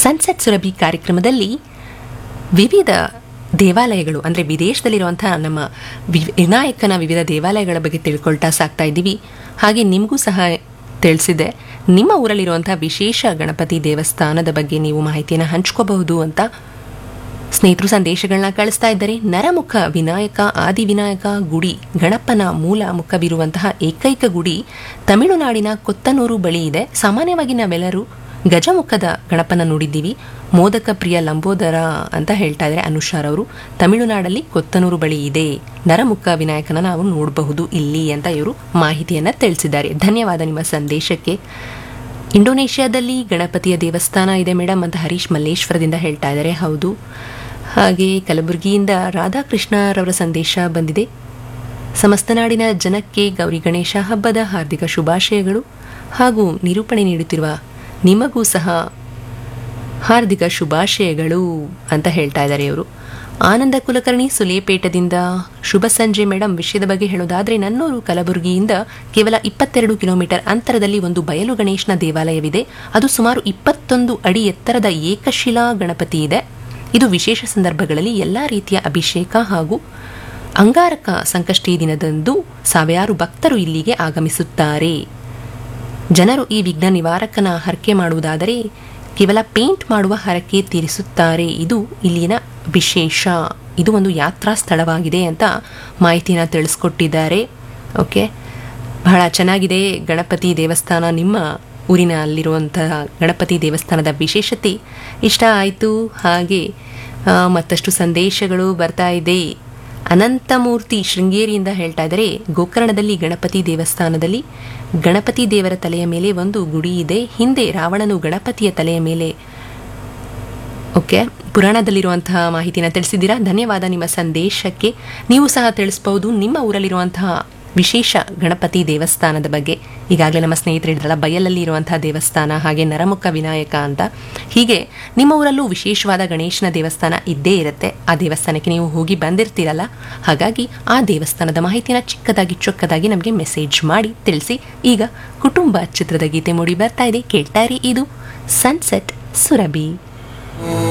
sunset Surabhi ಕಾರ್ಯಕ್ರಮದಲ್ಲಿ ವಿವಿಧ ದೇವಾಲಯಗಳು ಅಂದರೆ ವಿದೇಶದಲ್ಲಿರುವಂತಹ ನಮ್ಮ ವಿ- ವಿನಾಯಕನ ವಿವಿಧ ದೇವಾಲಯಗಳ ಬಗ್ಗೆ ತಿಳ್ಕೊಳ್ತಾ ಸಾಕ್ತಾ ಇದ್ದೀವಿ ಹಾಗೆ ನಿಮಗೂ ಸಹ ತಿಳಿಸಿದೆ ನಿಮ್ಮ ಊರಲ್ಲಿರುವಂಥ ವಿಶೇಷ ಗಣಪತಿ ದೇವಸ್ಥಾನದ ಬಗ್ಗೆ ನೀವು ಮಾಹಿತಿಯನ್ನು ಹಂಚ್ಕೋಬಹುದು ಅಂತ ಸ್ನೇಹಿತರು ಸಂದೇಶಗಳನ್ನ ಕಳಿಸ್ತಾ ಇದ್ದಾರೆ ನರಮುಖ ವಿನಾಯಕ ಆದಿವಿನಾಯಕ ಗುಡಿ ಗಣಪನ ಮೂಲ ಮುಖವಿರುವಂತಹ ಏಕೈಕ ಗುಡಿ ತಮಿಳುನಾಡಿನ ಕೊತ್ತನೂರು ಬಳಿ ಇದೆ ಸಾಮಾನ್ಯವಾಗಿ ನಾವೆಲ್ಲರೂ ಗಜಮುಖದ ಗಣಪನ ನೋಡಿದ್ದೀವಿ ಮೋದಕ ಪ್ರಿಯ ಲಂಬೋದರ ಅಂತ ಹೇಳ್ತಾ ಇದ್ದಾರೆ ಅನುಷಾರ್ ಅವರು ತಮಿಳುನಾಡಲ್ಲಿ ಕೊತ್ತನೂರು ಬಳಿ ಇದೆ ನರಮುಖ ವಿನಾಯಕನ ನಾವು ನೋಡಬಹುದು ಇಲ್ಲಿ ಅಂತ ಇವರು ಮಾಹಿತಿಯನ್ನ ತಿಳಿಸಿದ್ದಾರೆ ಧನ್ಯವಾದ ನಿಮ್ಮ ಸಂದೇಶಕ್ಕೆ ಇಂಡೋನೇಷ್ಯಾದಲ್ಲಿ ಗಣಪತಿಯ ದೇವಸ್ಥಾನ ಇದೆ ಮೇಡಮ್ ಅಂತ ಹರೀಶ್ ಮಲ್ಲೇಶ್ವರದಿಂದ ಹೇಳ್ತಾ ಇದ್ದಾರೆ ಹೌದು ಹಾಗೆ ಕಲಬುರಗಿಯಿಂದ ರಾಧಾಕೃಷ್ಣರವರ ಸಂದೇಶ ಬಂದಿದೆ ಸಮಸ್ತ ನಾಡಿನ ಜನಕ್ಕೆ ಗೌರಿ ಗಣೇಶ ಹಬ್ಬದ ಹಾರ್ದಿಕ ಶುಭಾಶಯಗಳು ಹಾಗೂ ನಿರೂಪಣೆ ನೀಡುತ್ತಿರುವ ನಿಮಗೂ ಸಹ ಹಾರ್ದಿಕ ಶುಭಾಶಯಗಳು ಅಂತ ಹೇಳ್ತಾ ಇದ್ದಾರೆ ಇವರು ಆನಂದ ಕುಲಕರ್ಣಿ ಸುಲೇಪೇಟದಿಂದ ಶುಭ ಸಂಜೆ ಮೇಡಮ್ ವಿಷಯದ ಬಗ್ಗೆ ಹೇಳೋದಾದ್ರೆ ನನ್ನೂರು ಕಲಬುರಗಿಯಿಂದ ಕೇವಲ ಇಪ್ಪತ್ತೆರಡು ಕಿಲೋಮೀಟರ್ ಅಂತರದಲ್ಲಿ ಒಂದು ಬಯಲು ಗಣೇಶನ ದೇವಾಲಯವಿದೆ ಅದು ಸುಮಾರು ಇಪ್ಪತ್ತೊಂದು ಅಡಿ ಎತ್ತರದ ಏಕಶಿಲಾ ಗಣಪತಿ ಇದೆ ಇದು ವಿಶೇಷ ಸಂದರ್ಭಗಳಲ್ಲಿ ಎಲ್ಲ ರೀತಿಯ ಅಭಿಷೇಕ ಹಾಗೂ ಅಂಗಾರಕ ಸಂಕಷ್ಟಿ ದಿನದಂದು ಸಾವಿರಾರು ಭಕ್ತರು ಇಲ್ಲಿಗೆ ಆಗಮಿಸುತ್ತಾರೆ ಜನರು ಈ ವಿಘ್ನ ನಿವಾರಕನ ಹರಕೆ ಮಾಡುವುದಾದರೆ ಕೇವಲ ಪೇಂಟ್ ಮಾಡುವ ಹರಕೆ ತೀರಿಸುತ್ತಾರೆ ಇದು ಇಲ್ಲಿನ ವಿಶೇಷ ಇದು ಒಂದು ಯಾತ್ರಾ ಸ್ಥಳವಾಗಿದೆ ಅಂತ ಮಾಹಿತಿನ ತಿಳಿಸ್ಕೊಟ್ಟಿದ್ದಾರೆ ಓಕೆ ಬಹಳ ಚೆನ್ನಾಗಿದೆ ಗಣಪತಿ ದೇವಸ್ಥಾನ ನಿಮ್ಮ ಊರಿನಲ್ಲಿರುವಂತಹ ಗಣಪತಿ ದೇವಸ್ಥಾನದ ವಿಶೇಷತೆ ಇಷ್ಟ ಆಯಿತು ಹಾಗೆ ಆ, ಮತ್ತಷ್ಟು ಸಂದೇಶಗಳು ಬರ್ತಾ ಇದೆ ಅನಂತಮೂರ್ತಿ ಶೃಂಗೇರಿಯಿಂದ ಹೇಳ್ತಾ ಇದ್ದಾರೆ ಗೋಕರ್ಣದಲ್ಲಿ ಗಣಪತಿ ದೇವಸ್ಥಾನದಲ್ಲಿ ಗಣಪತಿ ದೇವರ ತಲೆಯ ಮೇಲೆ ಒಂದು ಗುಡಿ ಇದೆ ಹಿಂದೆ ರಾವಣನು ಗಣಪತಿಯ ತಲೆಯ ಮೇಲೆ ಓಕೆ ಪುರಾಣದಲ್ಲಿರುವಂತಹ ಮಾಹಿತಿನ ತಿಳಿಸಿದ್ದೀರಾ ಧನ್ಯವಾದ ನಿಮ್ಮ ಸಂದೇಶಕ್ಕೆ ನೀವು ಸಹ ತಿಳಿಸ್ಬಹುದು ನಿಮ್ಮ ಊರಲ್ಲಿರುವಂತಹ ವಿಶೇಷ ಗಣಪತಿ ದೇವಸ್ಥಾನದ ಬಗ್ಗೆ ಈಗಾಗಲೇ ನಮ್ಮ ಸ್ನೇಹಿತರು ಹೇಳಿದ್ರಲ್ಲ ಬಯಲಲ್ಲಿ ಇರುವಂತಹ ದೇವಸ್ಥಾನ ಹಾಗೆ ನರಮುಖ ವಿನಾಯಕ ಅಂತ ಹೀಗೆ ನಿಮ್ಮ ಊರಲ್ಲೂ ವಿಶೇಷವಾದ ಗಣೇಶನ ದೇವಸ್ಥಾನ ಇದ್ದೇ ಇರುತ್ತೆ ಆ ದೇವಸ್ಥಾನಕ್ಕೆ ನೀವು ಹೋಗಿ ಬಂದಿರ್ತೀರಲ್ಲ ಹಾಗಾಗಿ ಆ ದೇವಸ್ಥಾನದ ಮಾಹಿತಿನ ಚಿಕ್ಕದಾಗಿ ಚೊಕ್ಕದಾಗಿ ನಮಗೆ ಮೆಸೇಜ್ ಮಾಡಿ ತಿಳಿಸಿ ಈಗ ಕುಟುಂಬ ಚಿತ್ರದ ಗೀತೆ ಮೂಡಿ ಬರ್ತಾ ಇದೆ ಕೇಳ್ತಾ ಇರಿ ಇದು ಸನ್ಸೆಟ್ ಸುರಭಿ